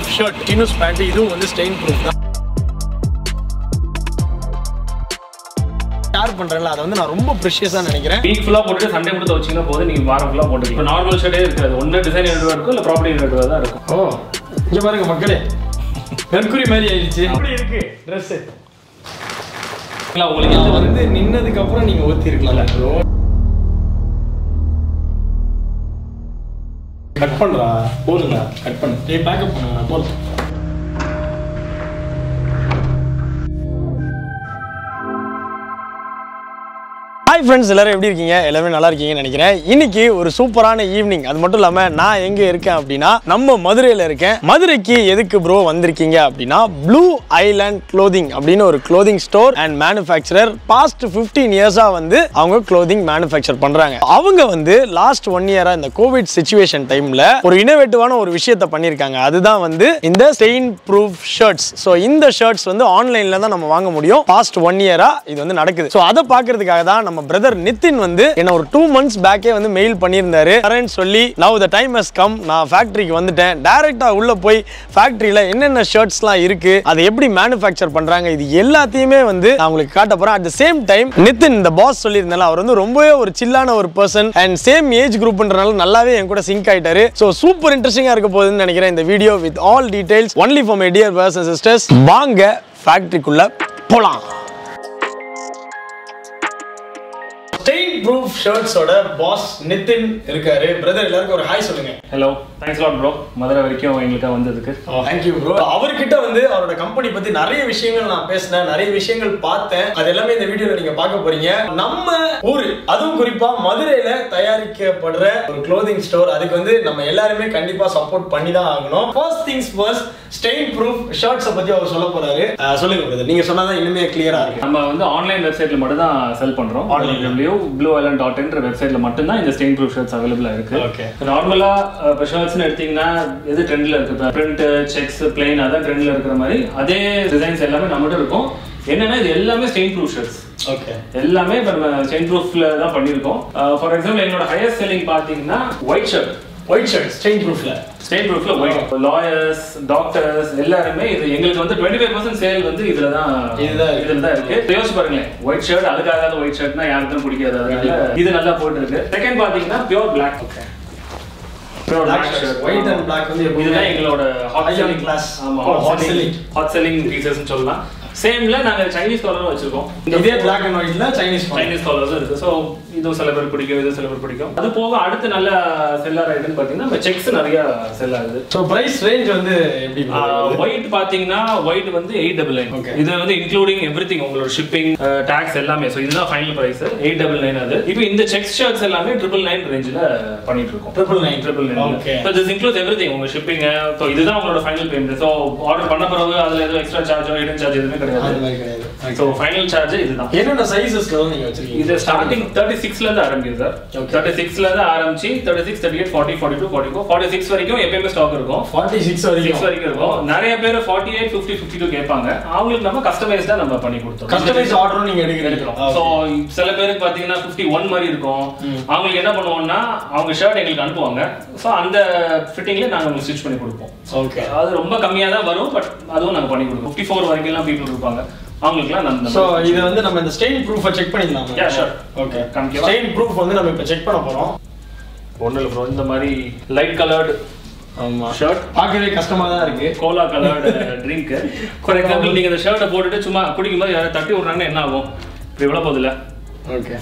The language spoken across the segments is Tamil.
ப்ரூஃப் ஷர்ட் டினூஸ் பேண்ட் இதுவும் வந்து ஸ்டெயின் ப்ரூஃப் தான் ஷேர் பண்றேன்ல அதை வந்து நான் ரொம்ப ப்ரெஷியஸாக நினைக்கிறேன் வீக் ஃபுல்லாக போட்டுட்டு சண்டே மட்டும் துவச்சிங்கன்னா போதும் நீங்கள் வாரம் ஃபுல்லாக போட்டுக்கலாம் இப்போ நார்மல் ஷர்ட்டே இருக்காது ஒன்று டிசைன் ரெண்டு ரூபா இருக்கும் இல்லை ப்ராப்பர்ட்டி ரெண்டு ரூபா தான் இருக்கும் ஓ இங்க பாருங்க மக்களே மெர்க்குரி மாதிரி ஆயிடுச்சு எப்படி இருக்கு ட்ரெஸ் இல்லை உங்களுக்கு எந்த வந்து வந்து நின்னதுக்கு அப்புறம் நீங்க ஊத்தி இருக்கலாம் ப்ரோ கட் பண்றா போதுங்க கட் பண்ணு டேய் பேக்கப் பண்ணுங்க போதும் ஹாய் ஃப்ரெண்ட்ஸ் எல்லாரும் எப்படி இருக்கீங்க எல்லாமே நல்லா இருக்கீங்கன்னு நினைக்கிறேன் இன்னைக்கு ஒரு சூப்பரான ஈவினிங் அது மட்டும் இல்லாம நான் எங்க இருக்கேன் அப்படின்னா நம்ம மதுரையில இருக்கேன் மதுரைக்கு எதுக்கு ப்ரோ வந்திருக்கீங்க அப்படின்னா ப்ளூ ஐலாண்ட் க்ளோதிங் அப்படின்னு ஒரு clothing store and manufacturer past 15 இயர்ஸா வந்து அவங்க க்ளோதிங் மேனுஃபேக்சர் பண்றாங்க அவங்க வந்து லாஸ்ட் ஒன் இயரா இந்த கோவிட் சுச்சுவேஷன் டைம்ல ஒரு இனோவேட்டிவான ஒரு விஷயத்தை பண்ணியிருக்காங்க அதுதான் வந்து இந்த ஸ்டெயின் ப்ரூஃப் ஷர்ட்ஸ் ஸோ இந்த ஷர்ட்ஸ் வந்து ஆன்லைன்ல தான் நம்ம வாங்க முடியும் பாஸ்ட் ஒன் இயரா இது வந்து நடக்குது ஸோ அதை பார்க்கறதுக்காக தான் நம்ம பிரதர் நிதின் வந்து என்ன ஒரு டூ மந்த்ஸ் பேக்கே வந்து மெயில் பண்ணியிருந்தாரு வரேன்னு சொல்லி now the time has come நான் ஃபேக்டரிக்கு வந்துட்டேன் டைரக்டா உள்ள போய் ஃபேக்டரியில என்னென்ன ஷர்ட்ஸ்லாம் இருக்கு அதை எப்படி மேனுஃபேக்சர் பண்றாங்க இது எல்லாத்தையுமே வந்து நான் உங்களுக்கு காட்ட போறேன் at the same time Nitin இந்த பாஸ் சொல்லியிருந்தால அவர் வந்து ரொம்பவே ஒரு சில்லான ஒரு பர்சன் அண்ட் சேம் ஏஜ் குரூப்ன்றனால நல்லாவே என் கூட சிங்க் ஆயிட்டாரு ஸோ சூப்பர் இன்ட்ரெஸ்டிங்கா இருக்க போகுதுன்னு நினைக்கிறேன் இந்த video with all details only for my dear bros and sisters வாங்க ஃபேக்டரிக்குள்ள போலாம் ஸ்டெயின் ப்ரூஃப் ஷர்ட்ஸோட பாஸ் நிதின் இருக்காரு பிரதர் எல்லாருக்கும் ஒரு ஹாய் சொல்லுங்க hello thanks lot bro Madurai வரைக்கும் எங்களுக்காக வந்ததுக்கு தேங்க்யூ ப்ரோ அவர்கிட்ட வந்து அவரோட கம்பெனி பத்தி நிறைய விஷயங்கள் நான் பேசினேன் நிறைய விஷயங்கள் பார்த்தேன் அது எல்லாமே இந்த வீடியோல நீங்க பார்க்க போறீங்க நம்ம ஊரு அதுவும் குறிப்பா மதுரையில தயாரிக்கப்படுற ஒரு க்ளோதிங் ஸ்டோர் அதுக்கு வந்து நம்ம எல்லாருமே கண்டிப்பா சப்போர்ட் பண்ணி தான் ஆகணும் first things first stain proof ஷர்ட்ஸை பத்தி அவர் சொல்ல போறாரு அஹ் சொல்லுங்க பிரதர் நீங்க சொன்னாதான் இனிமே கிளியரா இருக்கு நம்ம வந்து ஆன்லைன் வெப்சைட்ல மட்டும் தான் செல் பண்றோம் Online. W blue island dot என்ற வெப்சைட்ல மட்டும் தான் இந்த ஸ்டெயின் ப்ரூஃப் ஷர்ட்ஸ் அவைலபிளா இருக்கு Okay. நார்மலா இப்போ ஷர்ட்ஸ்னு எடுத்தீங்கன்னா எது ட்ரெண்ட்ல இருக்கு இப்போ பிரிண்ட் செக்ஸ் பிளைன் அதான் ட்ரெண்ட்ல இருக்கிற மாதிரி அதே டிசைன்ஸ் எல்லாமே நம்மகிட்ட இருக்கும் என்னன்னா இது எல்லாமே ஸ்டெயின் ப்ரூஃப் ஷர்ட்ஸ் ஓகே எல்லாமே இப்போ நம்ம ஸ்டெயின் ப்ரூஃப்ல தான் பண்ணியிருக்கோம் ஃபார் எக்ஸாம்பிள் என்னோட ஹையஸ்ட் செல்லிங் பார்த்தீங்கன்னா white shirt white shirt stain ப்ரூஃப்ல ஸ்டேட் ப்ரூஃப்ல ஒயிட் லாயர்ஸ் டாக்டர்ஸ் எல்லாருமே இது எங்களுக்கு வந்து டுவெண்ட்டி ஃபைவ் பர்சன்ட் சேல் வந்து இதுல தான் இதுதான் இருக்கு. இதுல தான் இருக்கு இப்ப யோசிச்சு பாருங்களேன் ஒயிட் ஷர்ட் அதுக்காகாத ஒயிட் ஷர்ட்னா யாருக்கும் பிடிக்காது அதனால இது நல்லா போயிட்டு இருக்கு செகண்ட் பாத்தீங்கன்னா pure black pure Black black shirts. Shirt White and black வந்து எப்பவுமே இதுதான் எங்களோட ஹாட் high செல்லிங் class. ஆமா Oh, hot hot selling. Selling hot selling பீசஸ்னு சொல்லலாம் சேம்ல நாங்க சைனீஸ் கலரும் வச்சிருக்கோம் இதே பிளாக் அண்ட் ஒயிட்ல சைனீஸ் சைனீஸ் கலர்ஸும் இருக்கு ஸோ இதுவும் சில பேர் பிடிக்கும் இது சில பேர் பிடிக்கும் அது போக அடுத்து நல்ல செல்லர் ஆயிடுன்னு பாத்தீங்கன்னா செக்ஸ் நிறைய செல் ஆகுது ஸோ பிரைஸ் ரேஞ்ச் வந்து எப்படி bro? ஒயிட் பாத்தீங்கன்னா ஒயிட் வந்து எயிட் டபுள் நைன் Okay. இது வந்து இன்க்ளூடிங் எவ்ரி திங் உங்களோட ஷிப்பிங் டாக்ஸ் எல்லாமே ஸோ இதுதான் final price eight double nine அது இப்போ இந்த செக்ஸ் ஷர்ட்ஸ் எல்லாமே ட்ரிபிள் நைன் ரேஞ்சில் பண்ணிட்டு இருக்கோம் Triple nine. Triple nine Okay. So this includes everything உங்க ஷிப்பிங் ஸோ இதுதான் உங்களோட ஃபைனல் பேமெண்ட் ஸோ ஆர்டர் பண்ண பிறகு அதுல எதுவும் எக்ஸ்ட்ரா சார்ஜோ ஹிடன் சார்ஜ் எதுவுமே அது கிடையாது மாதிரி கிடையாது ஸோ ஃபைனல் சார்ஜ் இதுதான் என்னென்ன சைஸஸ்ல வந்து நீங்க வச்சிருக்கீங்க இது ஸ்டார்டிங் தேர்ட்டி சிக்ஸ்ல இருந்து ஆரம்பிக்குது சார் Okay. தேர்ட்டி சிக்ஸ்ல இருந்து ஆரம்பிச்சு thirty six thirty eight forty forty two forty four forty six வரைக்கும் எப்பயுமே ஸ்டாக் இருக்கும் ஃபார்ட்டி சிக்ஸ் வரைக்கும் சிக்ஸ் வரைக்கும் இருக்கும் நிறைய பேர் forty eight fifty fifty two கேட்பாங்க அவங்களுக்கு நம்ம கஸ்டமைஸ்டா நம்ம பண்ணி கொடுத்தோம் கஸ்டமைஸ் ஆர்டரும் நீங்க எடுக்கிறீங்க எடுக்கிறோம் ஸோ சில பேருக்கு பார்த்தீங்கன்னா ஃபிஃப்டி ஒன் மாதிரி இருக்கும் அவங்களுக்கு என்ன பண்ணுவோம்னா அவங்க ஷர்ட் எங்களுக்கு அனுப்புவாங்க ஸோ அந்த ஃபிட்டிங்ல நாங்கள் உங்களுக்கு ஸ்டிச் பண்ணி கொடுப்போம் ஓகே அது ரொம்ப கம்மியாக தான் வரும் பட் அதுவும் நாங்கள் பண்ணி கொடுப்போம் ஃபிஃப்டி ஃபோர் வரைக்கும்லாம் பீப்புள் இருப்பாங்க அவங்களுக்குலாம் நம்ம சோ இது வந்து நம்ம இந்த ஸ்டெயின் ப்ரூஃபை செக் பண்ணிக்கலாம் Yeah, sure. ஓகே காமிக்கவா? ஸ்டெயின் ப்ரூஃப் வந்து நம்ம இப்போ செக் பண்ண போறோம் ஒன்றும் இல்லை ப்ரோ இந்த மாதிரி லைட் கலர்டு ஆமா ஷர்ட் பார்க்கவே கஷ்டமா தான் இருக்கு cola coloured drink for example நீங்க இந்த ஷர்ட்டை போட்டுட்டு சும்மா குடிக்கும்போது யாராவது தட்டி விடுறாங்கன்னா என்ன ஆகும் இப்படி விழ போதில்ல ஓகே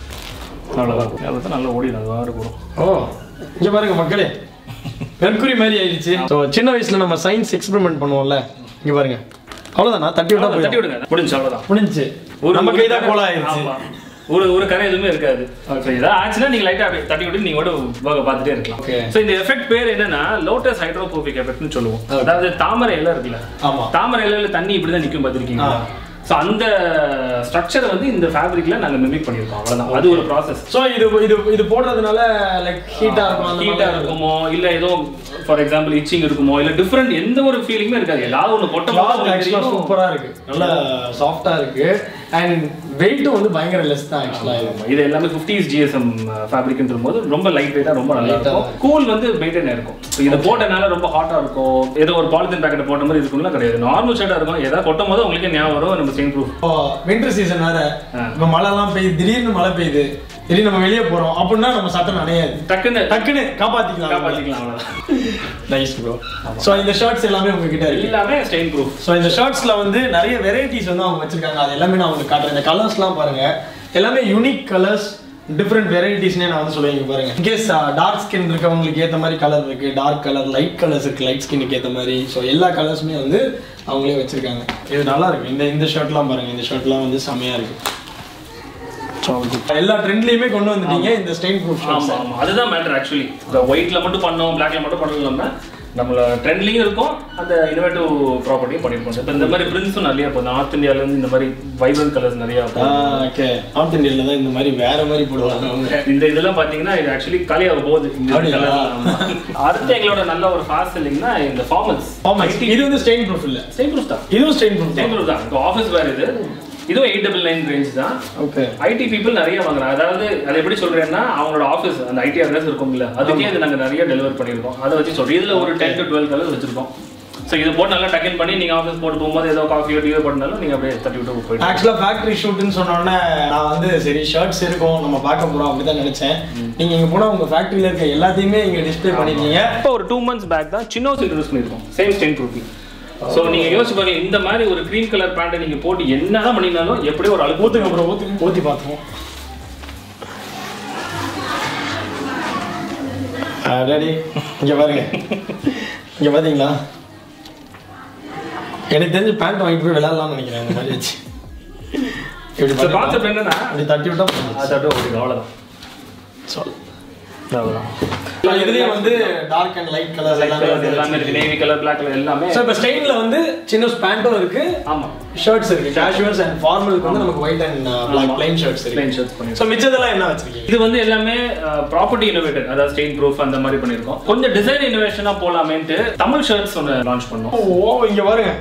அவ்வளோதான் அதை நல்லா ஓடிடும் அது வாடு போடும் ஓ இங்க பாருங்க மக்களே மெர்க்குரி மாதிரி ஆயிடுச்சு ஸோ சின்ன வயசுல நம்ம சயின்ஸ் எக்ஸ்பெரிமெண்ட் பண்ணுவோம்ல இங்க பாருங்க அவ்வளவுதானா தட்டி விட்டா தட்டி போயிடும் விடுங்க முடிஞ்சு அவ்வளோதான் முடிஞ்சு நம்ம கை தான் கோலா ஆயிடுச்சு ஆமா. ஒரு ஒரு கரை எதுவுமே இருக்காது ஸோ ஏதாவது ஆச்சுன்னா நீங்க லைட்டா அப்படியே தட்டி விட்டு நீங்க கூட ஒர்க்கை பார்த்துட்டே இருக்கலாம் Okay. ஸோ இந்த எஃபெக்ட் பேர் என்னன்னா லோட்டஸ் ஹைட்ரோபோபிக் எஃபெக்ட்னு சொல்லுவோம் Okay. அதாவது தாமரை இலை இருக்குல்ல ஆமா தாமரை இலையில தண்ணி இப்படி தான் நிற்கும் பார்த்துருக்கீங்களா ஆ. ஸோ அந்த ஸ்ட்ரக்சரை வந்து இந்த ஃபேப்ரிக்ல நாங்க மிமிக் பண்ணியிருக்கோம் அவ்வளவுதான் அது ஒரு ப்ராசஸ் ஸோ இது இது இது போடுறதுனால லைக் ஹீட்டா இருக்கும் அந்த ஹீட்டா மாதிரி இருக்குமோ இல்ல ஏதோ ஃபார் எக்ஸாம்பிள் இச்சிங் இருக்குமோ இல்ல டிஃப்ரெண்ட் எந்த ஒரு ஃபீலிங்குமே இருக்காது ஏதாவது ஒன்று கொட்டும் போது கிளாத் உங்களுக்கு ஆக்சுவலாக தெரியும். சூப்பராக இருக்கு நல்லா சாஃப்டாக இருக்கு அண்ட் வெயிட்டும் வந்து பயங்கர லெஸ் தான் ஆக்சுவலாக இது ஆமா, இது எல்லாமே 50s ஜிஎஸ்எம் ஃபேப்ரிக்ன்ற போது ரொம்ப லைட் வெயிட்டா ரொம்ப நல்லா இருக்கும் கூல் வந்து மெயின்டைன் இருக்கும் இப்போ இதை போட்டனால ரொம்ப ஹாட்டா இருக்கும் ஏதோ ஒரு பாலித்தீன் பேக்கெட் போட்ட மாதிரி இருக்கும்லாம் கிடையாது நார்மல் ஷர்ட்டா இருக்கும் ஏதாவது கொட்டும் போது உங்களுக்கே ஞாபகம் வரும் நம்ம ஸ்டெயின் ப்ரூஃப் இப்போ வின்டர் சீசன் வேற இப்போ மழைலாம் பெய்யுது திடீர்னு மழை பெய்யுது திடீர்னு நம்ம வெளியே போறோம் அப்படின்னா நம்ம சட்டை நனையாது டக்குன்னு டக்குன்னு காப்பாத்திக்கலாம் காப்பாத்திக்கலாம் அவ்வளவுதான் நைஸ் ப்ரோ ஸோ இந்த ஷர்ட்ஸ் எல்லாமே உங்ககிட்ட இருக்கு எல்லாமே ஸ்டெயின் ப்ரூஃப் ஸோ இந்த ஷர்ட்ஸ்ல வந்து நிறைய வெரைட்டிஸ் வந்து அவங்க வச்சிருக்காங்க அது எல்லாமே நான் உங்களுக்கு காட்டுறேன் இந்த கலர்ஸ்லாம் பாருங்க எல்லாமே யூனிக் கலர்ஸ் டிஃப்ரெண்ட் வெரைட்டிஸ்னே நான் வந்து சொல்லுவீங்க பாருங்க இன்கேஸ் டார்க் ஸ்கின் இருக்கவங்களுக்கு ஏற்ற மாதிரி கலர் இருக்கு டார்க் கலர் லைட் கலர்ஸ் இருக்கு லைட் ஸ்கின்னுக்கு ஏற்ற மாதிரி ஸோ எல்லா கலர்ஸுமே வந்து அவங்களே வச்சிருக்காங்க இது நல்லா இருக்கு இந்த இந்த ஷர்ட்லாம் பாருங்க இந்த ஷர்ட்லாம் வந்து செமையா இருக்கு So, எல்லா ட்ரெண்ட்லயுமே கொண்டு வந்துட்டீங்க இந்த ஸ்டெயின் ப்ரூஃப் ஆமா ஆமா அதுதான் மேட்டர் ஆக்சுவலி இந்த ஒயிட்ல மட்டும் பண்ணோம் பிளாக்ல மட்டும் பண்ணல இல்லாம நம்மள ட்ரெண்ட்லயும் இருக்கும் அந்த இனோவேட்டிவ் ப்ராப்பர்ட்டியும் பண்ணிருக்கோம் இப்போ இந்த மாதிரி பிரிண்ட்ஸும் நிறைய இப்போ நார்த் இந்தியால இருந்து இந்த மாதிரி வைப்ரண்ட் கலர்ஸ் நிறைய இருக்கும். ஓகே நார்த் இந்தியாவில் தான் இந்த மாதிரி வேற மாதிரி போடுவாங்க அவங்க இந்த இதெல்லாம் பாத்தீங்கன்னா இது ஆக்சுவலி காலியாக போகுது இந்த அப்படியா? colour எல்லாம். ஆமா. அடுத்து எங்களோட நல்ல ஒரு ஃபாஸ்ட் செல்லிங்னா இந்த ஃபார்மல்ஸ் இது வந்து ஸ்டெயின் ப்ரூஃப் இல்ல சேம் ப்ரூஃப் தான் இதுவும் ஸ்டெயின் ப்ரூஃப் சேம் ப்ரூஃப் தான் இப்போ ஆஃபீஸ் வேறு இது இதுவும் எயிட் டபுள் நைன் ரேஞ்ச் தான் ஓகே ஐடி பீப்புள் நிறைய வாங்குறாங்க அதாவது அது எப்படி சொல்றேன்னா அவங்களோட ஆஃபீஸ் அந்த ஐடி அட்ரஸ் இருக்கும்ல அதுக்கே இது நாங்க நிறைய டெலிவர் பண்ணியிருக்கோம் அதை வச்சு சொல்றோம் இதுல ஒரு டென் டு டுவெல் கலர்ஸ் வச்சிருக்கோம் ஸோ இது போட்டு நல்லா டக்கன் பண்ணி நீங்க ஆஃபீஸ் போட்டு போகும்போது ஏதோ காஃபியோ டீயோ பண்ணாலும் நீங்க அப்படியே தட்டி விட்டு போயிட்டு ஆக்சுவலா ஃபேக்டரி ஷூட்னு சொன்ன உடனே நான் வந்து சரி ஷர்ட்ஸ் இருக்கும் நம்ம பார்க்க போறோம் அப்படிதான் நினைச்சேன் நீங்க இங்க போனா உங்க ஃபேக்டரியில இருக்க எல்லாத்தையுமே இங்க டிஸ்ப்ளே பண்ணிருக்கீங்க இப்போ ஒரு டூ மந்த்ஸ் பேக் தான் சின்னோஸ் இன்ட்ரடியூஸ் பண்ணியிருக்கோம் சேம் ஸ்டென் ப்ரூஃபி ஸோ நீங்க யோசிச்சு பாருங்க இந்த மாதிரி ஒரு க்ரீன் கலர் பேண்ட்டை நீங்க போட்டு என்னதான் பண்ணினாலும் எப்படியும் ஒரு அழுக்கு ஊத்துங்க ப்ரோ ஊத்துங்க ஊத்தி பார்த்துவோம் ரெடி இங்க பாருங்க இங்க பாத்தீங்களா எனக்கு தெரிஞ்சு பேண்ட் வாங்கிட்டு போய் விளையாடலாம்னு நினைக்கிறேன் இந்த மாதிரி வச்சு இப்படி கான்செப்ட் பாத்தீங்களா? என்னன்னா அப்படி தட்டி விட்டா போதும். அது அப்படியே ஓடிடும் அவ்வளோதான் சொல் அவ்வளோதான் இதுலயும் வந்து டார்க் அண்ட் லைட் கலர்ஸ் எல்லாமே வந்து எல்லாமே இருக்கு நேவி கலர் பிளாக் கலர் எல்லாமே ஸோ இப்போ ஸ்டெயின்ல வந்து சின்ன பேண்ட்டும் இருக்கு ஆமா ஷர்ட்ஸ் இருக்கு கேஷுவல்ஸ் அண்ட் ஃபார்மலுக்கு வந்து நமக்கு white and black plain shirts இருக்கு பிளைன் ஷர்ட்ஸ் பண்ணி ஸோ மிச்சதெல்லாம் என்ன வச்சிருக்கீங்க இது வந்து எல்லாமே ப்ராப்பர்ட்டி இனோவேட்டட் அதாவது ஸ்டெயின் ப்ரூஃப் அந்த மாதிரி பண்ணியிருக்கோம் கொஞ்சம் டிசைன் இனோவேஷனா போலாமேன்ட்டு தமிழ் ஷர்ட்ஸ் ஒன்று லான்ச் பண்ணோம் ஓ இங்க பாருங்க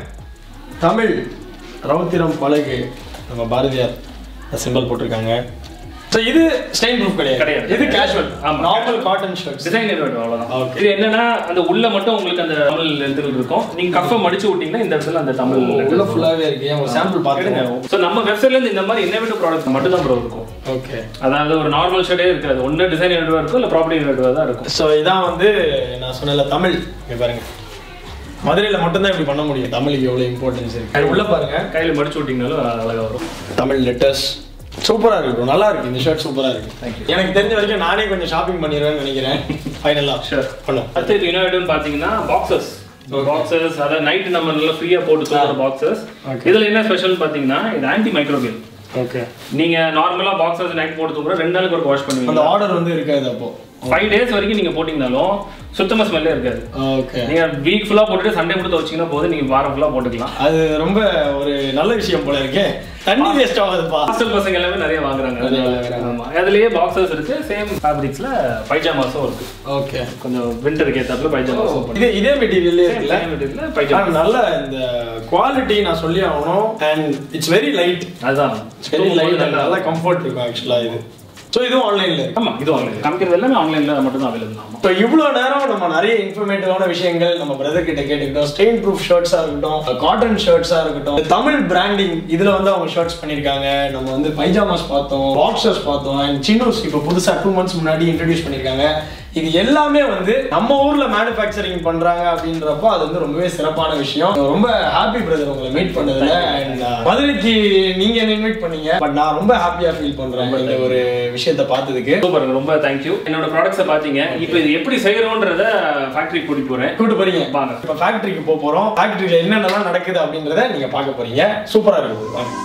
தமிழ் ரவுத்திரம் பழகு நம்ம பாரதியார் சிம்பிள் போட்டிருக்காங்க ஸோ இது ஸ்டெயின் ப்ரூஃப் கிடையாது கிடையாது. இது கேஷுவல் ஆமா. Normal cotton shirts design innovate அவ்வளவுதான் Okay. இது என்னன்னா அந்த உள்ள மட்டும் உங்களுக்கு அந்த தமிழ் எழுத்துக்கள் இருக்கும் நீங்க கஃபை மடிச்சு விட்டீங்கன்னா இந்த இடத்துல அந்த தமிழ் உள்ள ஃபுல்லாவே இருக்கு ஏன் ஒரு சாம்பிள் பாத்துங்க ஸோ நம்ம வெப்சைட்ல இருந்து இந்த மாதிரி இன்னோவேட்டிவ் ப்ராடக்ட் மட்டும் தான் ப்ரோ இருக்கும் ஓகே அதாவது ஒரு நார்மல் ஷர்ட்டே இருக்காது ஒன்று டிசைன் இனோவேட்டிவா இருக்கும் இல்லை ப்ராப்பர்ட்டி இனோவேட்டிவா தான் இருக்கும் ஸோ இதான் வந்து நான் சொன்னல தமிழ் இங்க பாருங்க மதுரையில மட்டும்தான் இப்படி பண்ண முடியும் தமிழுக்கு எவ்வளவு இம்பார்ட்டன்ஸ் இருக்கு அது உள்ள பாருங்க கையில மடிச்சு விட்டீங்கனாலும் அழகா வரும் தமிழ் லெட்டர்ஸ் சூப்பரா இருக்கு bro. நல்லா இருக்கு இந்த ஷர்ட் சூப்பரா இருக்கு எனக்கு தெரிஞ்ச வரைக்கும் நானே கொஞ்சம் ஷாப்பிங் பண்ணிடுவேன்னு நினைக்கிறேன் ஃபைனலா Sure. பண்ணும் அடுத்து இது இனோவேட்டிவ்னு பார்த்தீங்கன்னா பாக்ஸஸ் பாக்ஸஸ் அதாவது நைட் நம்ம நல்லா ஃப்ரீயா போட்டு தூங்குற பாக்ஸஸ் Okay. இதுல என்ன ஸ்பெஷல் பாத்தீங்கன்னா இது ஆன்டி மைக்ரோபியல் ஓகே நீங்க நார்மலா பாக்ஸஸ் நைட் போட்டு தூங்குற ரெண்டு நாளுக்கு ஒரு வாஷ் பண்ணுவீங்க அந்த ஆர்டர் வந்து இருக்காது அப்போ ஃபைவ் டேஸ் வரைக்கும் நீங்க போட்டீங்கனாலும் சுத்தமா ஸ்மெல்லே இருக்காது ஓகே நீங்க வீக் ஃபுல்லா போட்டுட்டு சண்டே மட்டும் வச்சீங்கன்னா போதும் நீங்க வாரம் ஃபுல்லா போட்டுக்கலாம் அது ரொம்ப ஒரு நல்ல விஷயம் போல இருக்கே தண்ணி வேஸ்ட் ஆகாதுப்பா ஹாஸ்டல் பசங்க எல்லாமே நிறைய வாங்குறாங்க நிறைய வாங்குறாங்க. ஆமா அதுலயே பாக்ஸஸ் இருக்கு சேம் ஃபேப்ரிக்ஸ்ல பைஜாமாஸும் இருக்கு ஓகே கொஞ்சம் விண்டருக்கு ஏத்தாப்புல பைஜாமாஸும் இது இதே மெட்டீரியல்லே இருக்குல்ல பண்ணுங்க ஆனா பைஜாமா நல்ல இந்த குவாலிட்டி நான் சொல்லி ஆகணும் அண்ட் இட்ஸ் வெரி லைட் அதுதான் வெரி லைட் நல்ல கம்ஃபர்ட் இருக்கும் ஆக்சுவலா இது ஸோ இதுவும் ஆன்லைன்ல இருக்கு ஆமா இது ஆன்லைன் காமிக்கிறது எல்லாமே ஆன்லைன்ல மட்டும் தான் அவைலபிள் ஆகும் இப்போ இவ்வளோ நேரம் நம்ம நிறைய இன்ஃபர்மேட்டிவான விஷயங்கள் நம்ம பிரதர் கிட்ட கேட்டுக்கிட்டோம் ஸ்டெயின் ப்ரூஃப் ஷர்ட்ஸாக இருக்கட்டும் காட்டன் ஷர்ட்ஸாக இருக்கட்டும் தமிழ் பிராண்டிங் இதில் வந்து அவங்க ஷர்ட்ஸ் பண்ணியிருக்காங்க நம்ம வந்து பைஜாமாஸ் பார்த்தோம் பாக்ஸர்ஸ் பார்த்தோம் அண்ட் சின்னோஸ் இப்போ புதுசாக டூ மந்த்ஸ் முன்னாடி இன்ட்ரடியூஸ் பண்ணியிருக்காங்க இது எல்லாமே வந்து நம்ம ஊர்ல மேனுஃபேக்சரிங் பண்றாங்க அப்படின்றப்போ அது வந்து ரொம்பவே சிறப்பான விஷயம் ரொம்ப ஹாப்பி பிரதர் உங்களை மீட் பண்ணதுல அண்ட் மதுரைக்கு நீங்க என்ன இன்வைட் பண்ணீங்க பட் நான் ரொம்ப ஹாப்பியா ஃபீல் பண்றேன் இந்த ஒரு விஷயத்தை பார்த்ததுக்கு சூப்பர் ரொம்ப தேங்க்யூ என்னோட ப்ராடக்ட்ஸை பார்த்தீங்க இப்போ இது எப்படி செய்யறோன்றத ஃபேக்டரி கூட்டிட்டு போறேன் கூட்டு போறீங்க வாங்க. இப்ப ஃபேக்டரிக்கு போக போறோம் ஃபேக்டரியில என்னென்னலாம் நடக்குது அப்படின்றத நீங்க பார்க்க போறீங்க சூப்பரா இருக்குது வாங்க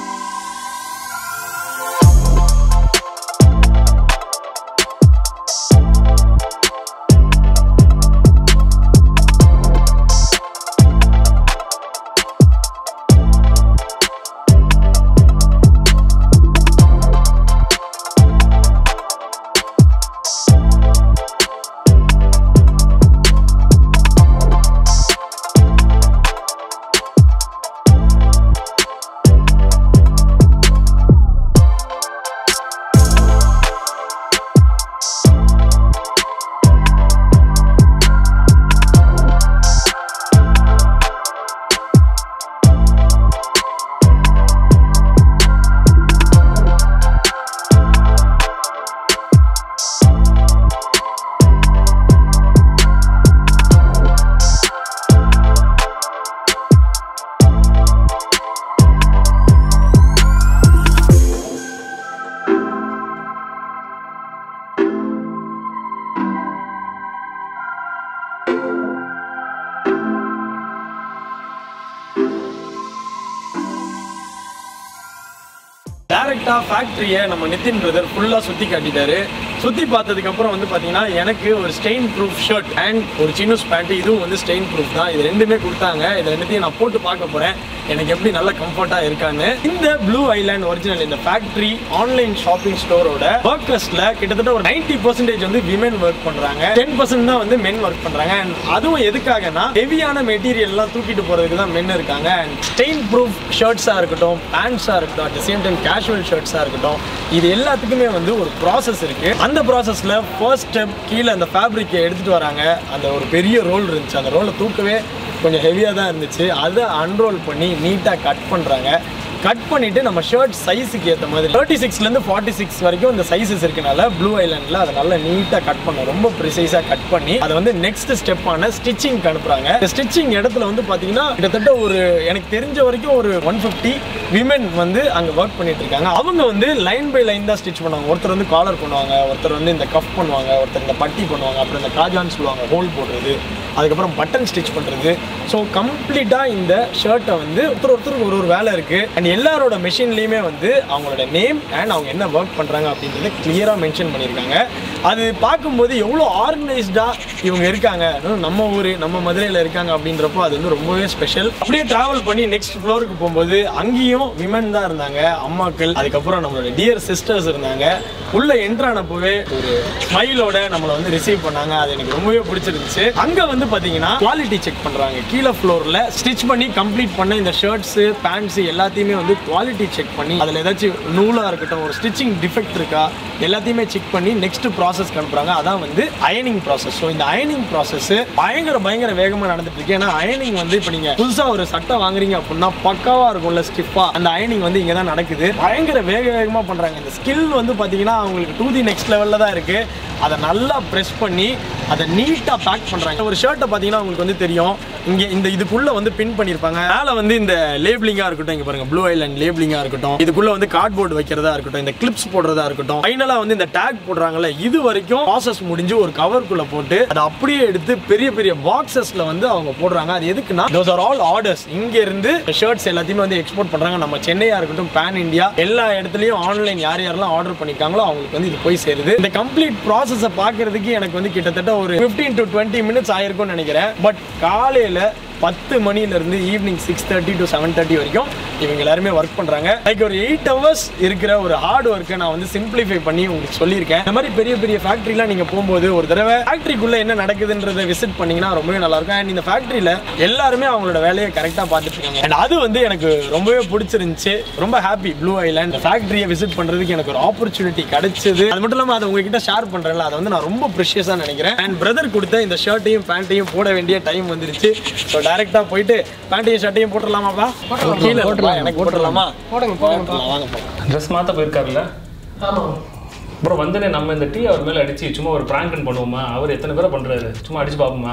டைரக்டா ஃபேக்டரியை நம்ம நிதின் பிரதர் ஃபுல்லா சுத்தி காட்டிட்டாரு சுத்தி பார்த்ததுக்கு அப்புறம் வந்து பாத்தீங்கன்னா எனக்கு ஒரு ஸ்டெயின் ப்ரூஃப் ஷர்ட் அண்ட் ஒரு சின்னஸ் பேண்ட் இதுவும் வந்து ஸ்டெயின் ப்ரூஃப் தான் இது ரெண்டுமே கொடுத்தாங்க இது ரெண்டுத்தையும் நான் போட்டு பார்க்க போறேன் எனக்கு எப்படி நல்ல கம்ஃபர்ட்டா இருக்கான்னு இந்த ப்ளூ ஐலாண்ட் ஒரிஜினல் இந்த ஃபேக்டரி ஆன்லைன் ஷாப்பிங் ஸ்டோரோட ஒர்க்கர்ஸ்ல கிட்டத்தட்ட ஒரு 90% பர்சன்டேஜ் வந்து விமென் ஒர்க் பண்றாங்க டென் பர்சன்ட் தான் வந்து மென் ஒர்க் பண்றாங்க அண்ட் அதுவும் எதுக்காகனா ஹெவியான மெட்டீரியல் எல்லாம் தூக்கிட்டு போறதுக்கு தான் மென் இருக்காங்க அண்ட் ஸ்டெயின் ப்ரூஃப் ஷர்ட்ஸா இருக்கட்டும் பேண்ட்ஸா இருக்கட்டும் அட் சேம் டைம் கேஷுவல் ஷர்ட்ஸா இருக்கட்டும் இது எல்லாத்துக்குமே வந்து ஒரு ப்ராசஸ் இருக்கு அந்த ப்ராசஸ்ல ஃபர்ஸ்ட் ஸ்டெப் கீழே அந்த ஃபேப்ரிக்கை எடுத்துட்டு வராங்க அந்த ஒரு பெரிய ரோல் இருந்துச்சு அந்த ரோலை தூக்கவே கொஞ்சம் ஹெவியாக தான் இருந்துச்சு அதை அன்ரோல் பண்ணி நீட்டாக கட் பண்ணுறாங்க கட் பண்ணிட்டு நம்ம ஷர்ட் சைஸுக்கு ஏற்ற மாதிரி தேர்ட்டி சிக்ஸ்லேருந்து ஃபார்ட்டி சிக்ஸ் வரைக்கும் இந்த சைஸஸ் இருக்கனால ப்ளூ ஐலாண்டில் அதை நல்லா நீட்டாக கட் பண்ண ரொம்ப ப்ரிசைஸாக கட் பண்ணி அதை வந்து நெக்ஸ்ட் ஸ்டெப்பான ஸ்டிச்சிங் அனுப்புறாங்க இந்த ஸ்டிச்சிங் இடத்துல வந்து பார்த்தீங்கன்னா கிட்டத்தட்ட ஒரு எனக்கு தெரிஞ்ச வரைக்கும் ஒரு ஒன் ஃபிஃப்டி விமென் வந்து அங்கே ஒர்க் பண்ணிட்டு இருக்காங்க அவங்க வந்து லைன் பை லைன் தான் ஸ்டிச் பண்ணுவாங்க ஒருத்தர் வந்து காலர் பண்ணுவாங்க ஒருத்தர் வந்து இந்த கஃப் பண்ணுவாங்க ஒருத்தர் இந்த பட்டி பண்ணுவாங்க அப்புறம் இந்த காஜான்னு சொல்லுவாங்க ஹோல் போடுறது அதுக்கப்புறம் பட்டன் ஸ்டிச் பண்ணுறது ஸோ கம்ப்ளீட்டாக இந்த ஷர்ட்டை வந்து ஒருத்தர் ஒருத்தருக்கு ஒரு ஒரு வேலை இருக்குது அண்ட் எல்லாரோட மெஷின்லேயுமே வந்து அவங்களோட நேம் அண்ட் அவங்க என்ன ஒர்க் பண்ணுறாங்க அப்படின்றத கிளியராக மென்ஷன் பண்ணியிருக்காங்க அது பார்க்கும்போது எவ்வளோ ஆர்கனைஸ்டாக இவங்க இருக்காங்க அதுவும் நம்ம ஊர் நம்ம மதுரையில் இருக்காங்க அப்படின்றப்போ அது வந்து ரொம்பவே ஸ்பெஷல் அப்படியே ட்ராவல் பண்ணி நெக்ஸ்ட் ஃப்ளோருக்கு போகும்போது அங்கேயும் விமன் தான் இருந்தாங்க அம்மாக்கள் அதுக்கப்புறம் நம்மளோட டியர் சிஸ்டர்ஸ் இருந்தாங்க உள்ள என்ட்ரு ஆனப்போவே ஒரு ஸ்மைலோட நம்மளை வந்து ரிசீவ் பண்ணாங்க அது எனக்கு ரொம்பவே பிடிச்சிருந்துச்சு அங்க வந்து பாத்தீங்கன்னா குவாலிட்டி செக் பண்றாங்க கீழே ஃப்ளோர்ல ஸ்டிச் பண்ணி கம்ப்ளீட் பண்ண இந்த ஷர்ட்ஸ் பேண்ட்ஸ் எல்லாத்தையுமே வந்து குவாலிட்டி செக் பண்ணி அதுல ஏதாச்சும் நூலா இருக்கட்டும் ஒரு ஸ்டிச்சிங் டிஃபெக்ட் இருக்கா எல்லாத்தையுமே செக் பண்ணி நெக்ஸ்ட் ப்ராசஸ் அனுப்புறாங்க அதான் வந்து அயனிங் ப்ராசஸ் ஸோ இந்த அயனிங் ப்ராசஸ் பயங்கர பயங்கர வேகமா நடந்துட்டு இருக்கு ஏன்னா அயனிங் வந்து இப்போ நீங்க புதுசா ஒரு சட்டை வாங்குறீங்க அப்படின்னா பக்காவா இருக்கும்ல ஸ்டிஃபா அந்த அயனிங் வந்து இங்க தான் நடக்குது பயங்கர வேக வேகமா பண்றாங்க இந்த ஸ்கில் வந்து பாத்தீங்கன்னா அவங்களுக்கு டூ தி நெக்ஸ்ட் லெவல்ல தான் இருக்கு அதை நல்லா ப்ரெஸ் பண்ணி அதை நீட்டாக பேக் பண்ணுறாங்க ஒரு ஷர்ட்டை பார்த்தீங்கன்னா உங்களுக்கு வந்து தெரியும் இங்கே இந்த இதுக்குள்ளே வந்து பின் பண்ணியிருப்பாங்க மேலே வந்து இந்த லேபிளிங்காக இருக்கட்டும் இங்கே பாருங்க ப்ளூ ஐலண்ட் லேபிளிங்காக இருக்கட்டும் இதுக்குள்ளே வந்து கார்ட்போர்டு வைக்கிறதா இருக்கட்டும் இந்த கிளிப்ஸ் போடுறதா இருக்கட்டும் ஃபைனலாக வந்து இந்த டேக் போடுறாங்கல்ல இது வரைக்கும் ப்ராசஸ் முடிஞ்சு ஒரு கவருக்குள்ளே போட்டு அதை அப்படியே எடுத்து பெரிய பெரிய பாக்ஸஸில் வந்து அவங்க போடுறாங்க அது எதுக்குன்னா தோஸ் ஆர் ஆல் ஆர்டர்ஸ் இங்க இருந்து ஷர்ட்ஸ் எல்லாத்தையுமே வந்து எக்ஸ்போர்ட் பண்றாங்க நம்ம சென்னையா இருக்கட்டும் பேன் இந்தியா எல்லா இடத்துலயும் ஆன்லைன் யார் யாரெல்லாம் ஆர்டர் பண்ணிருக்காங்களோ அவங்களுக்கு வந்து இது போய் சேருது இந்த கம்ப்ளீட் ப்ராசஸை பார்க்கறதுக்கு எனக்கு வந்து கிட்டத்தட்ட ஒரு 15 டு டுவெண்ட்டி மினிட்ஸ் ஆயிருக்கும்னு நினைக்கிறேன் பட் காலையில பத்து மணில இருந்து evening six thirty to seven thirty வரைக்கும் இவங்க எல்லாருமே ஒர்க் பண்றாங்க லைக் ஒரு எயிட் ஹவர்ஸ் இருக்கிற ஒரு ஹார்ட் ஒர்க்கை நான் வந்து சிம்பிளிஃபை பண்ணி உங்களுக்கு சொல்லியிருக்கேன் இந்த மாதிரி பெரிய பெரிய ஃபேக்ட்ரிலாம் நீங்க போகும்போது ஒரு தடவை ஃபேக்ட்ரிக்குள்ள என்ன நடக்குதுன்றதை விசிட் பண்ணீங்கன்னா ரொம்பவே நல்லா இருக்கும் அண்ட் இந்த ஃபேக்ட்ரியில எல்லாருமே அவங்களோட வேலையை கரெக்டாக பார்த்துட்டு இருக்காங்க அண்ட் அது வந்து எனக்கு ரொம்பவே பிடிச்சிருந்துச்சு ரொம்ப ஹாப்பி ப்ளூ ஐலாண்ட் ஃபேக்ட்ரியை விசிட் பண்றதுக்கு எனக்கு ஒரு ஆப்பர்ச்சுனிட்டி கிடைச்சது அது மட்டும் இல்லாமல் அதை உங்ககிட்ட ஷேர் பண்றேன்ல அதை வந்து நான் ரொம்ப ப்ரிஷியஸாக நினைக்கிறேன் அண்ட் பிரதர் கொடுத்த இந்த ஷர்ட்டையும் பேண்ட்டையும் போட வேண்டிய டைம் வந்துருச்சு ஸோ டேரெக்டாக போயிட்டு பேண்ட்டையும் ஷர்ட்டையும் போட்டுடலாமாப்பா கீழே போட்டுடலாம் எனக்கு போட்டுடலாமா போடுங்க போட்டுடலாம் வாங்க போகலாம் ட்ரெஸ் மாற்ற போயிருக்காருல்ல ஆமாம் அப்புறம் வந்தனே நம்ம இந்த டீ அவர் மேலே அடிச்சு சும்மா ஒரு ப்ராங்க் பண்ணுவோமா அவர் எத்தனை பேரை பண்றாரு சும்மா அடிச்சு பார்ப்போமா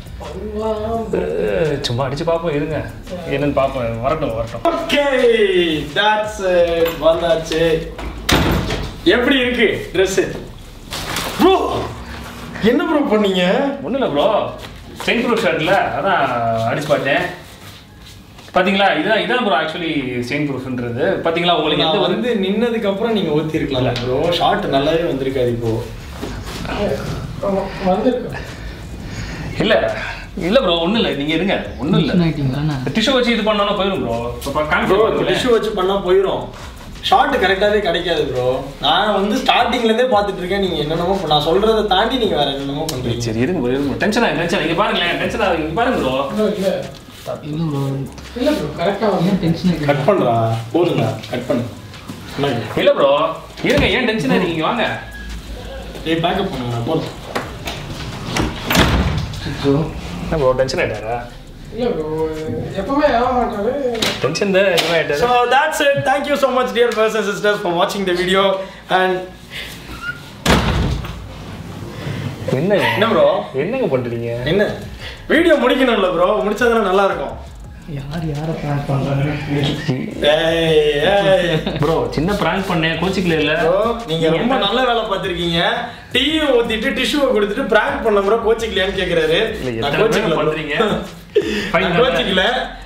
அஹ், சும்மா அடிச்சு பார்ப்போம் இருங்க என்னன்னு பார்ப்போம் வரட்டும் வரட்டும் ஓகே தட்ஸ் வந்தாச்சு எப்படி இருக்கு Dress ப்ரோ என்ன ப்ரோ பண்ணீங்க ஒன்றும் இல்லை ப்ரோ செயின் ப்ரூஃப் ஷர்ட்டில் அதான் அடிச்சு பார்த்தேன் பாத்தீங்களா இதான் இதான் ப்ரோ ஆக்சுவலி செயின் ப்ரூஃப்ன்றது பாத்தீங்களா உங்களுக்கு எந்த நான் ஒரு வந்து நின்னதுக்கு அப்புறம் நீங்க ஊத்தி இருக்கலாம்ல ப்ரோ ஷார்ட் நல்லாவே வந்திருக்காது இப்போ வந்திருக்கு இல்ல இல்ல ப்ரோ ஒண்ணும் இல்ல நீங்க இருங்க ஒண்ணும் இல்ல ஆயிட்டீங்களா டிஷ்யூ வச்சு இது பண்ணோம்னா போயிடும் ப்ரோ ப்ரோ டிஷ்யூ வச்சு பண்ணா போயிடும் ஷார்ட் கரெக்டாவே கிடைக்காது ப்ரோ நான் வந்து ஸ்டார்டிங்ல இருந்தே பார்த்துட்டு இருக்கேன் நீங்க என்னென்னமோ பண்ண- நான் சொல்றதை தாண்டி நீங்க வேற என்னென்னமோ பண்றீங்க சரி இருங்க bro, இருங்க டென்ஷன் ஆகும் டென்ஷன் இங்க பாருங்களேன் டென்ஷன் ஆகும் இங்க பாருங்க ப்ரோ இல்லை இல்லை இல்லை ப்ரோ இல்லை ப்ரோ கரெக்டாக வந்து ஏன் டென்ஷன் ஆகிட்டு கட் பண்றா போதுங்க கட் பண்ணு என்னங்க? இல்ல ப்ரோ இருங்க ஏன் டென்ஷன் ஆறீங்க இங்க வாங்க ஏய் பேக்கப் பண்ணுங்க போதும் என்ன ப்ரோ டென்ஷன் ஆயிட்டாரா இல்லை ப்ரோ எப்பவுமே ஆக மாட்டாரு டென்ஷன் தான் இதுவா ஆயிட்டாரு So that's it. Thank you so much, dear brothers and sisters, for watching the video. And என்ன என்ன ப்ரோ என்னங்க பண்றீங்க என்ன வீடியோ முடிக்கணும்ல ப்ரோ முடிச்சதுனா நல்லா இருக்கும் யார் யாரை ப்ராங்க் பண்ணுறாங்க ஏய், ஏய். ப்ரோ சின்ன பிராங்க் பண்ணேன் கோச்சிக்கல இல்ல Bro, நீங்க ரொம்ப நல்ல வேலை பார்த்திருக்கீங்க டீயை ஊத்திட்டு டிஷ்யூவை கொடுத்துட்டு பிராங்க் பண்ண ப்ரோ கோச்சிக்கலையான்னு கேக்குறாரு இல்ல, நான் எத்தனை பேர் கோச்சிக்கல bro. பண்றீங்க? நான் Fine, கோச்சிக்கல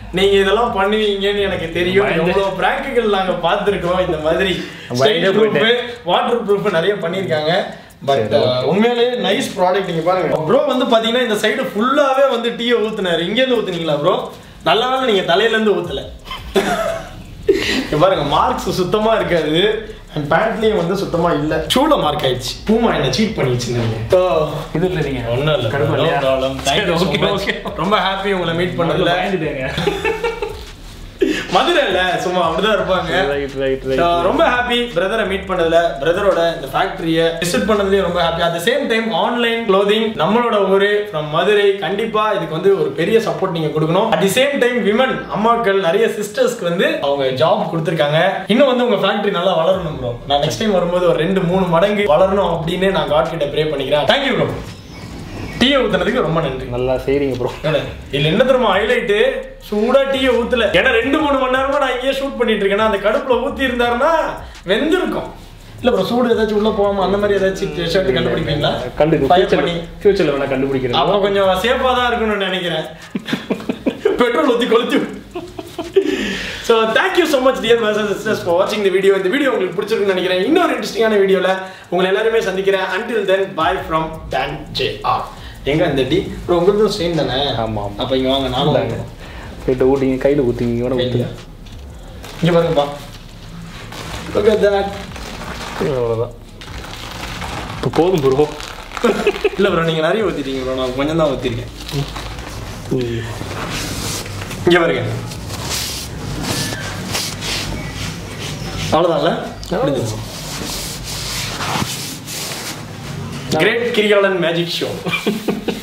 நீங்க இதெல்லாம் பண்ணுவீங்கன்னு எனக்கு தெரியும் பயந்து. எவ்வளவு பிராக்டிக்கல் நாங்க பார்த்திருக்கோம் இந்த மாதிரி பயந்தே போயிட்டேன். வாட்டர் ப்ரூஃப் நிறைய பண்ணிருக்காங்க பட் உண்மையிலேயே நைஸ் ப்ராடக்ட் நீங்க பாருங்க ப்ரோ வந்து பாத்தீங்கன்னா இந்த சைடு ஃபுல்லாவே வந்து டீயை ஊத்துனாரு இங்க இருந்து ஊத்துனீங்களா ப்ரோ நல்ல நாள் நீங்க தலையில இருந்து ஊத்தல இங்க பாருங்க மார்க்ஸ் சுத்தமா இருக்காது அண்ட் பேண்ட்லயும் வந்து சுத்தமா இல்ல ஷூல மார்க் ஆயிடுச்சு பூமா என்ன சீட் பண்ணிடுச்சு நீங்க இது இல்லை நீங்க ஒன்றும் இல்லை கடுப்பு No இல்லையா? problem. Thank you so சரி, much. okay, ரொம்ப ஹாப்பி உங்களை மீட் பண்ணதுல பயந்துட்டேங்க மதுரை இல்ல சும்மா அப்படிதான் இருப்பாங்க ரைட் ரைட் So, ரொம்ப ஹாப்பி பிரதரை மீட் பண்ணதுல பிரதரோட இந்த ஃபேக்டரியை விசிட் பண்ணதுலயும் ரொம்ப happy at same time online clothing நம்மளோட ஊரு ஃப்ரம் மதுரை கண்டிப்பா இதுக்கு வந்து ஒரு பெரிய சப்போர்ட் நீங்க கொடுக்கணும் at the same time women அம்மாக்கள் நிறைய சிஸ்டர்ஸ்க்கு வந்து அவங்க ஜாப் கொடுத்துருக்காங்க இன்னும் வந்து உங்க ஃபேக்டரி நல்லா வளரணும் ப்ரோ நான் நெக்ஸ்ட் டைம் வரும்போது ஒரு ரெண்டு மூணு மடங்கு வளரணும் அப்படின்னு நான் காட் கிட்ட ப்ரே பண்ணிக்கிறேன் தேங்க்யூ ப்ரோ டீயை ஊத்துனதுக்கு ரொம்ப நன்றி நல்லா செய்றீங்க ப்ரோ ஏன்னா, இதுல என்ன தெரியுமா ஹைலைட் சூடா டீயை ஊத்தல ஏன்னா ரெண்டு மூணு மணி நேரமா நான் இங்கேயே ஷூட் பண்ணிட்டு இருக்கேன் அந்த கடுப்புல ஊத்தி இருந்தாருன்னா வெந்திருக்கும் இல்ல ப்ரோ சூடு ஏதாச்சும் உள்ள போகாம அந்த மாதிரி ஏதாச்சும் ஷர்ட் கண்டுபிடிப்பீங்களா கண்டு Fire பண்ணி ஃபியூச்சர்ல வேணா கண்டுபிடிக்கிறேன் அப்ப கொஞ்சம் சேஃபா தான் இருக்கணும்னு நினைக்கிறேன் பெட்ரோல் ஊத்தி கொளுத்தி so thank you so much dear மேசர் சிஸ்டர்ஸ் ஃபார் வாட்சிங் இந்த வீடியோ இந்த வீடியோ உங்களுக்கு பிடிச்சிருக்குன்னு நினைக்கிறேன் இன்னொரு இன்ட்ரெஸ்டிங்கான வீடியோவில் உங்களை எல்லாருமே சந்திக்கிறேன் அன்டில் தென் பாய் ஃப்ரம் டான் ஜே ஆர் எங்க இந்த டி ப்ரோ உங்களுக்கு சேம் தானே ஆமா, ஆமா. அப்போ இங்கே வாங்க நானும் இந்தாங்க. கையில ஊட்டிங்க கையில ஊத்திங்க இவனை ஊத்துங்க இங்கே பாருங்கப்பா Look at that. அவ்வளவுதான் இப்போ போதும் ப்ரோ இல்ல ப்ரோ நீங்க நிறைய ஊத்திட்டீங்க ப்ரோ நான் கொஞ்சம் தான் ஊத்திருக்கேன் இங்க பாருங்க அவ்வளோதான்ல கிரேட் கிரிகாலன் மேஜிக் ஷோ